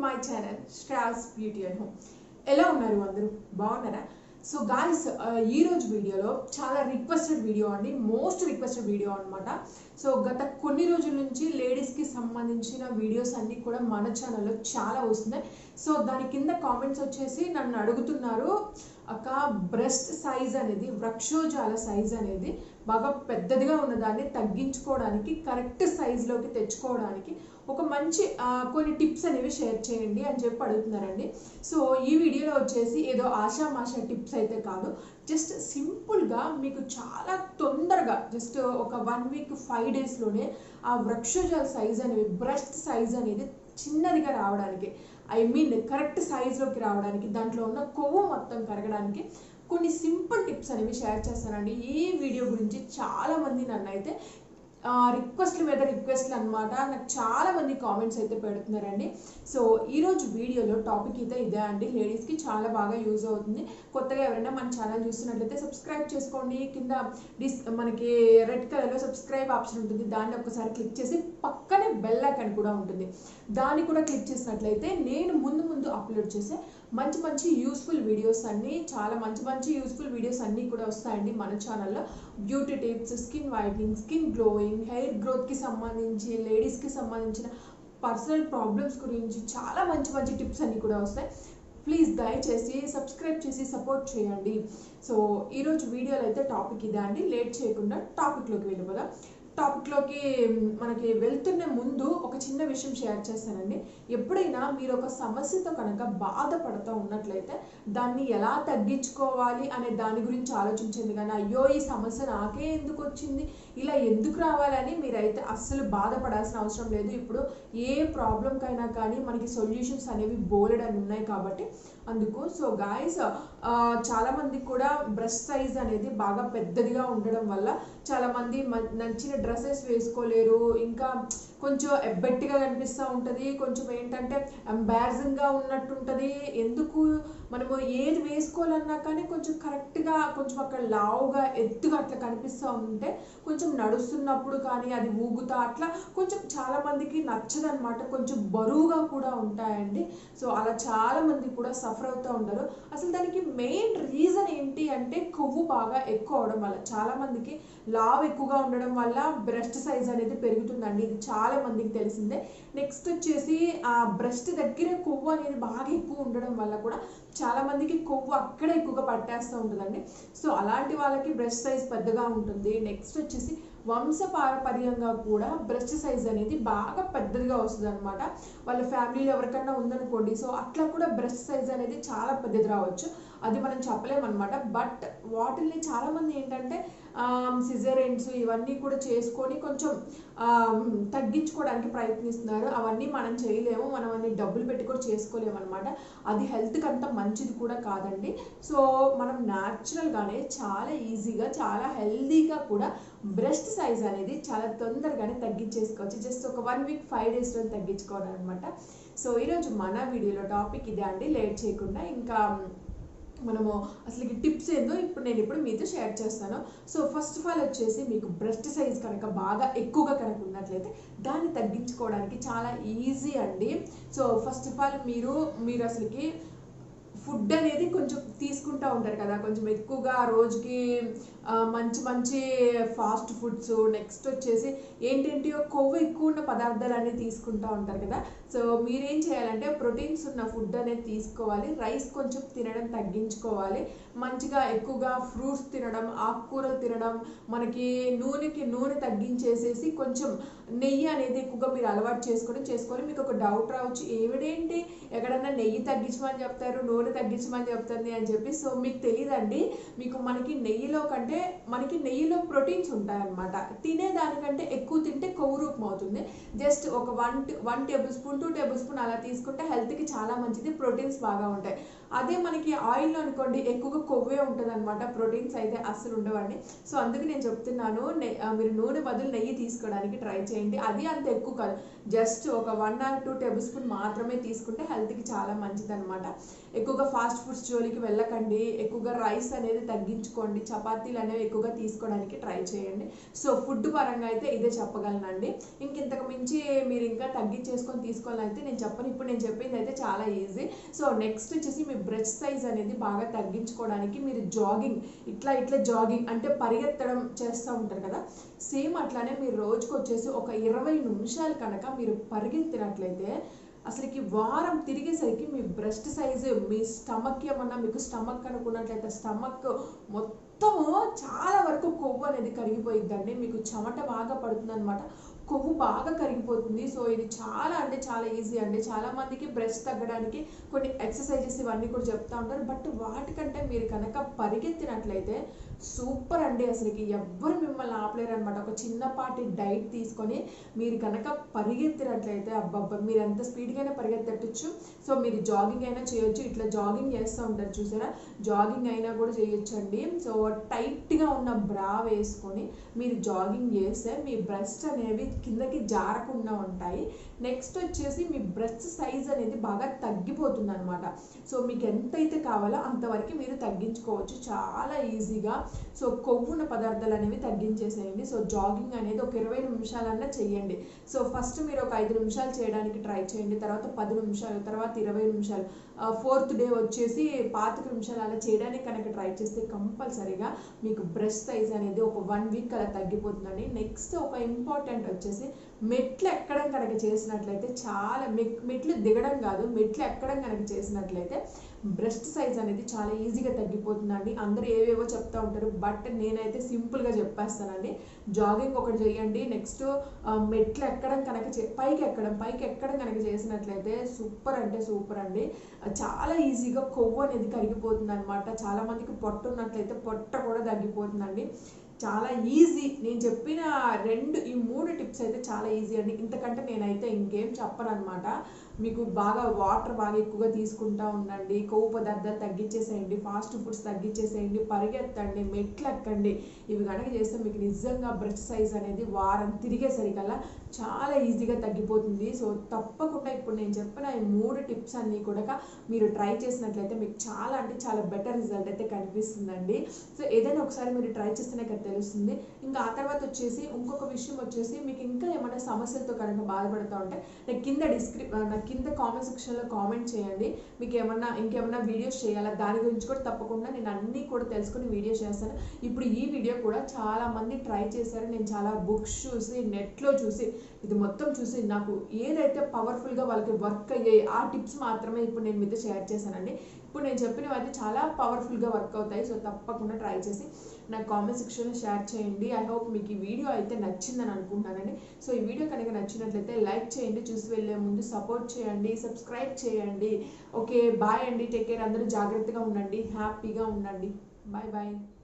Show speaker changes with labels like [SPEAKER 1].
[SPEAKER 1] my channel స్ట్రాస్ beauty and home ఎలా ఉన్నారు అందరూ బాగున్నారా సో గాయస్ ఈ రోజు వీడియోలో చాలా రిక్వెస్టెడ్ వీడియో అండి మోస్ట్ రిక్వెస్టెడ్ వీడియో అన్నమాట సో గత కొన్ని రోజుల నుంచి లేడీస్కి సంబంధించిన వీడియోస్ అన్నీ కూడా మన ఛానల్లో చాలా వస్తున్నాయి సో దాని కింద కామెంట్స్ వచ్చేసి నన్ను అడుగుతున్నారు అక్క బ్రెస్ట్ సైజ్ అనేది వృక్షోజాల సైజ్ అనేది బాగా పెద్దదిగా ఉన్నదాన్ని తగ్గించుకోవడానికి కరెక్ట్ సైజులోకి తెచ్చుకోవడానికి ఒక మంచి ఆ, కొన్ని టిప్స్ అనేవి షేర్ చేయండి అని చెప్పి అడుగుతున్నారండి సో ఈ వీడియోలో వచ్చేసి ఏదో ఆషామాషా టిప్స్ అయితే కాదు జస్ట్ సింపుల్గా మీకు చాలా తొందరగా జస్ట్ ఒక వన్ వీక్ ఫైవ్ డేస్లోనే ఆ వృక్షజాల సైజ్ అనేది బ్రెస్ట్ సైజ్ అనేది చిన్నదిగా రావడానికి ఐ మీన్ కరెక్ట్ సైజ్లోకి రావడానికి దాంట్లో ఉన్న కొవ్వు మొత్తం కరగడానికి కొన్ని సింపుల్ టిప్స్ అనేవి షేర్ చేస్తానండి ఈ వీడియో గురించి చాలా మంది నన్ను అయితే రిక్వెస్ట్ల మీద రిక్వెస్ట్లు అనమాట నాకు చాలా మంది కామెంట్స్ అయితే పెడుతున్నారండి సో ఈరోజు వీడియోలో టాపిక్ అయితే ఇదే అండి లేడీస్కి చాలా బాగా యూజ్ అవుతుంది కొత్తగా ఎవరైనా మన ఛానల్ చూస్తున్నట్లయితే సబ్స్క్రైబ్ చేసుకోండి కింద డిస్ మనకి రెడ్ కలర్లో సబ్స్క్రైబ్ ఆప్షన్ ఉంటుంది దాన్ని ఒకసారి క్లిక్ చేసి పక్కనే బెల్ ఐకాన్ కూడా ఉంటుంది దాన్ని కూడా క్లిక్ చేసినట్లయితే నేను ముందు ముందు అప్లోడ్ చేసే మంచి మంచి యూస్ఫుల్ వీడియోస్ అన్నీ చాలా మంచి మంచి యూస్ఫుల్ వీడియోస్ అన్నీ కూడా వస్తాయండి మన ఛానల్లో beauty tips skin whitening skin glowing hair గ్రోత్కి సంబంధించి లేడీస్కి సంబంధించిన పర్సనల్ ప్రాబ్లమ్స్ గురించి చాలా మంచి మంచి టిప్స్ అన్నీ కూడా వస్తాయి ప్లీజ్ దయచేసి సబ్స్క్రైబ్ చేసి సపోర్ట్ చేయండి సో ఈరోజు వీడియోలో అయితే టాపిక్ ఇదే అండి లేట్ చేయకుండా టాపిక్లోకి వెళ్ళిపోదాం టాపిక్లోకి మనకి వెళ్తున్న ముందు ఒక చిన్న విషయం షేర్ చేస్తానండి ఎప్పుడైనా మీరు ఒక సమస్యతో కనుక బాధపడుతూ ఉన్నట్లయితే దాన్ని ఎలా తగ్గించుకోవాలి అనే దాని గురించి ఆలోచించండి కానీ అయ్యో ఈ సమస్య నాకే ఎందుకు వచ్చింది ఇలా ఎందుకు రావాలని మీరైతే అస్సలు బాధపడాల్సిన అవసరం లేదు ఇప్పుడు ఏ ప్రాబ్లంకైనా కానీ మనకి సొల్యూషన్స్ అనేవి బోలెడ్ అని ఉన్నాయి కాబట్టి అందుకు సో గాయస్ చాలా మందికి కూడా బ్రెస్ట్ సైజ్ అనేది బాగా పెద్దదిగా ఉండడం వల్ల చాలా మంది మ- నచ్చిన డ్రెస్సెస్ వేసుకోలేరు ఇంకా కొంచెం ఎబ్బెట్టిగా కనిపిస్తూ ఉంటుంది కొంచెం ఏంటంటే ఎంబారసింగ్గా ఉన్నట్టు ఉంటుంది ఎందుకు మనము ఏది వేసుకోవాలన్నా కానీ కొంచెం కరెక్ట్గా కొంచెం అక్కడ లావుగా ఎత్తుగా అట్లా కనిపిస్తూ ఉంటే కొంచెం నడుస్తున్నప్పుడు కానీ అది ఊగుతా అట్లా కొంచెం చాలా మందికి నచ్చదనమాట కొంచెం బరువుగా కూడా ఉంటాయండి సో అలా చాలా మంది కూడా సఫర్ అవుతూ ఉంటారు అసలు దానికి మెయిన్ రీజన్ ఏంటి అంటే కొవ్వు బాగా ఎక్కువ అవడం వల్ల చాలా మందికి లావ్ ఎక్కువగా ఉండడం వల్ల బ్రెస్ట్ సైజ్ అనేది పెరుగుతుందండి ఇది చాలా మందికి తెలిసిందే నెక్స్ట్ వచ్చేసి ఆ బ్రెస్ట్ దగ్గర కొవ్వు అనేది బాగా ఎక్కువ ఉండడం వల్ల కూడా చాలా మందికి కొవ్వు అక్కడే ఎక్కువగా పట్టేస్తూ ఉంటుందండి సో అలాంటి వాళ్ళకి బ్రెస్ట్ సైజ్ పెద్దగా ఉంటుంది నెక్స్ట్ వచ్చేసి వంశపారపర్యంగా కూడా బ్రెస్ట్ సైజ్ అనేది బాగా పెద్దదిగా వస్తుంది అనమాట వాళ్ళ ఫ్యామిలీలో ఎవరికన్నా ఉందనుకోండి సో అట్లా కూడా బ్రెస్ట్ సైజ్ అనేది చాలా పెద్దది రావచ్చు అది మనం చెప్పలేమన్నమాట బట్ వాటిల్ని చాలామంది ఏంటంటే సిజరెన్స్ ఇవన్నీ కూడా చేసుకొని కొంచెం ఆ, తగ్గించుకోవడానికి ప్రయత్నిస్తున్నారు అవన్నీ మనం చేయలేము మనం అన్ని డబ్బులు పెట్టి కూడా చేసుకోలేము అనమాట అది హెల్త్కి అంత మంచిది కూడా కాదండి సో మనం న్యాచురల్గానే చాలా ఈజీగా చాలా హెల్దీగా కూడా బ్రెస్ట్ సైజ్ అనేది చాలా తొందరగానే తగ్గించేసుకోవచ్చు జస్ట్ ఒక వన్ వీక్ ఫైవ్ డేస్లో తగ్గించుకోవడం అనమాట సో ఈరోజు మన వీడియోలో టాపిక్ ఇదే అండి లేట్ చేయకుండా ఇంకా మనము అసలు ఈ టిప్స్ ఏందో ఇప్పుడు నేను ఇప్పుడు మీతో షేర్ చేస్తాను సో ఫస్ట్ ఆఫ్ ఆల్ వచ్చేసి మీకు బ్రెస్ట్ సైజ్ కనుక బాగా ఎక్కువగా కనుక ఉన్నట్లయితే దాన్ని తగ్గించుకోవడానికి చాలా ఈజీ అండి సో ఫస్ట్ ఆఫ్ ఆల్ మీరు మీరు అసలుకి ఫుడ్ అనేది కొంచెం తీసుకుంటూ ఉంటారు కదా కొంచెం ఎక్కువగా రోజుకి ఆ, మంచి మంచి ఫాస్ట్ ఫుడ్స్ నెక్స్ట్ వచ్చేసి ఏంటంటే కొవ్వు ఎక్కువ ఉన్న పదార్థాలన్నీ తీసుకుంటూ ఉంటారు కదా సో మీరేం చేయాలంటే ప్రోటీన్స్ ఉన్న ఫుడ్ అనేది తీసుకోవాలి రైస్ కొంచెం తినడం తగ్గించుకోవాలి మంచిగా ఎక్కువగా ఫ్రూట్స్ తినడం ఆకుకూరలు తినడం మనకి నూనెకి నూనె తగ్గించేసేసి కొంచెం నెయ్యి అనేది ఎక్కువగా మీరు అలవాటు చేసుకొని చేసుకొని మీకు ఒక డౌట్ రావచ్చు ఏమిడేంటి ఎక్కడన్నా నెయ్యి తగ్గించమని చెప్తారు నూనె తగ్గించమని చెప్తుంది అని చెప్పి సో మీకు తెలియదండి మీకు మనకి నెయ్యిలో కంటే మనకి నెయ్యిలో ప్రోటీన్స్ ఉంటాయన్నమాట తినే దానికంటే ఎక్కువ తింటే కొవ్వు రూపం అవుతుంది జస్ట్ ఒక one one tablespoon two tablespoon అలా తీసుకుంటే హెల్త్కి చాలా మంచిది ప్రోటీన్స్ బాగా ఉంటాయి అదే మనకి ఆయిల్ అనుకోండి ఎక్కువగా కొవ్వే ఉంటుంది అనమాట ప్రోటీన్స్ అయితే అస్సలు ఉండవండి సో అందుకే నేను చెప్తున్నాను నె- ఆ, మీరు నూనె బదులు నెయ్యి తీసుకోవడానికి ట్రై చేయండి అది అంత ఎక్కువ కాదు జస్ట్ ఒక one or two tablespoon మాత్రమే తీసుకుంటే హెల్త్కి చాలా మంచిది అనమాట ఎక్కువగా ఫాస్ట్ ఫుడ్స్ జోలికి వెళ్ళకండి ఎక్కువగా రైస్ అనేది తగ్గించుకోండి చపాతీలు అనేవి ఎక్కువగా తీసుకోవడానికి ట్రై చేయండి సో ఫుడ్ పరంగా అయితే ఇదే చెప్పగలనండి ఇంక ఇంతకు మించి మీరు ఇంకా తగ్గించేసుకొని తీసుకోవాలంటే నేను చెప్పను ఇప్పుడు నేను చెప్పింది అయితే చాలా ఈజీ సో నెక్స్ట్ వచ్చేసి మీ బ్రెస్ట్ సైజ్ అనేది బాగా తగ్గించుకోవడానికి మీరు జాగింగ్ ఇట్లా ఇట్లా జాగింగ్ అంటే పరిగెత్తడం చేస్తూ ఉంటారు కదా సేమ్ అట్లానే మీరు రోజుకు వచ్చేసి ఒక ఇరవై నిమిషాలు కనుక మీరు పరిగెత్తినట్లయితే అసలుకి వారం తిరిగేసరికి మీ బ్రెస్ట్ సైజు మీ స్టమక్ ఏమన్నా మీకు స్టమక్ అనుకున్నట్లయితే స్టమక్ మొత్తము చాలా వరకు కొవ్వు అనేది కరిగిపోయిద్దండి మీకు చెమట బాగా పడుతుంది అనమాట కొవ్వు బాగా కరిగిపోతుంది సో ఇది చాలా అంటే చాలా ఈజీ అండి చాలా మందికి బ్రెస్ట్ తగ్గడానికి కొన్ని ఎక్సర్సైజెస్ ఇవన్నీ కూడా చెప్తా ఉంటారు బట్ వాటికంటే మీరు కనుక పరిగెత్తినట్లయితే సూపర్ అండి అసలుకి ఎవ్వరు మిమ్మల్ని ఆపలేరు అనమాట ఒక చిన్నపాటి డైట్ తీసుకొని మీరు కనుక పరిగెత్తినట్లయితే అబ్బబ్బా మీరు ఎంత స్పీడ్గానే పరిగెత్తచ్చు సో మీరు జాగింగ్ అయినా చేయొచ్చు ఇట్లా జాగింగ్ చేస్తూ ఉంటారు చూసారా జాగింగ్ అయినా కూడా చేయొచ్చు అండి సో టైట్గా ఉన్న బ్రా వేసుకొని మీరు జాగింగ్ చేస్తే మీ బ్రెస్ట్ అనేవి కిందకి జారకుండా ఉంటాయి నెక్స్ట్ వచ్చేసి మీ బ్రెస్ట్ సైజ్ అనేది బాగా తగ్గిపోతుంది అనమాట సో మీకు ఎంతైతే కావాలో అంతవరకు మీరు తగ్గించుకోవచ్చు చాలా ఈజీగా సో కొవ్వున్న పదార్థాలు అనేవి తగ్గించేసేయండి సో జాగింగ్ అనేది ఒక ఇరవై నిమిషాలన్నా చేయండి సో ఫస్ట్ మీరు ఒక ఐదు నిమిషాలు చేయడానికి ట్రై చేయండి తర్వాత పది నిమిషాలు తర్వాత ఇరవై నిమిషాలు ఫోర్త్ డే వచ్చేసి పాతిక నిమిషాలు అలా చేయడానికి కనుక ట్రై చేస్తే కంపల్సరీగా మీకు బ్రెస్ట్ సైజ్ అనేది ఒక వన్ వీక్ అలా తగ్గిపోతుందండి నెక్స్ట్ ఒక ఇంపార్టెంట్ వచ్చేసి మెట్లు ఎక్కడం కనుక చేసినట్లయితే చాలా మె- మెట్లు దిగడం కాదు మెట్లు ఎక్కడం కనుక చేసినట్లయితే బ్రెస్ట్ సైజ్ అనేది చాలా ఈజీగా తగ్గిపోతుందండి అందరూ ఏవేవో చెప్తా ఉంటారు బట్ నేనైతే సింపుల్గా చెప్పేస్తానండి జాగింగ్ ఒకటి చేయండి నెక్స్ట్ మెట్లు ఎక్కడం కనుక చే పైకి ఎక్కడం పైకి ఎక్కడం కనుక చేసినట్లయితే సూపర్ అంటే సూపర్ అండి చాలా ఈజీగా కొవ్వు అనేది కరిగిపోతుంది అనమాట చాలా మందికి పొట్ట ఉన్నట్లయితే పొట్ట కూడా తగ్గిపోతుందండి చాలా ఈజీ నేను చెప్పిన రెండు ఈ మూడు టిప్స్ అయితే చాలా ఈజీ అండి ఇంతకంటే నేనైతే ఇంకేం చెప్పను అనమాట మీకు బాగా వాటర్ బాగా ఎక్కువగా తీసుకుంటా ఉండండి కొవ్వు పదార్థాలు తగ్గించేసేయండి ఫాస్ట్ ఫుడ్స్ తగ్గించేసేయండి పరిగెత్తండి మెట్లు ఎక్కండి ఇవి కనుక చేస్తే మీకు నిజంగా బ్రెస్ట్ సైజ్ అనేది వారం తిరిగేసరికల్లా చాలా ఈజీగా తగ్గిపోతుంది సో తప్పకుండా ఇప్పుడు నేను చెప్పిన ఈ మూడు టిప్స్ అన్నీ కూడా మీరు ట్రై చేసినట్లయితే మీకు చాలా అంటే చాలా బెటర్ రిజల్ట్ అయితే కనిపిస్తుందండి సో ఏదైనా ఒకసారి మీరు ట్రై చేస్తేనే కదా తెలుస్తుంది ఇంకా ఆ తర్వాత వచ్చేసి ఇంకొక విషయం వచ్చేసి మీకు ఇంకా ఏమైనా సమస్యలతో కనుక బాధపడుతూ ఉంటే నాకు కింద డిస్క్రిప్ నాకు కింద కామెంట్ సెక్షన్లో కామెంట్ చేయండి మీకు ఏమన్నా ఇంకేమన్నా వీడియోస్ చేయాలా దాని గురించి కూడా తప్పకుండా నేను అన్నీ కూడా తెలుసుకుని వీడియో చేస్తాను ఇప్పుడు ఈ వీడియో కూడా చాలా మంది ట్రై చేశారు నేను చాలా బుక్స్ చూసి నెట్లో చూసి ఇది మొత్తం చూసి నాకు ఏదైతే పవర్ఫుల్గా వాళ్ళకి వర్క్ అయ్యాయి ఆ టిప్స్ మాత్రమే ఇప్పుడు నేను మీతో షేర్ చేశానండి ఇప్పుడు నేను చెప్పినవి అయితే చాలా పవర్ఫుల్గా వర్క్ అవుతాయి సో తప్పకుండా ట్రై చేసి నాకు కామెంట్ సెక్షన్లో షేర్ చేయండి ఐ హోప్ మీకు ఈ వీడియో అయితే నచ్చిందని అనుకుంటున్నానండి సో ఈ వీడియో కనుక నచ్చినట్లయితే లైక్ చేయండి చూసి వెళ్ళే ముందు సపోర్ట్ చేయండి సబ్స్క్రైబ్ చేయండి ఓకే బాయ్ అండి టేక్ కేర్ అందరూ జాగ్రత్తగా ఉండండి హ్యాపీగా ఉండండి బాయ్ బాయ్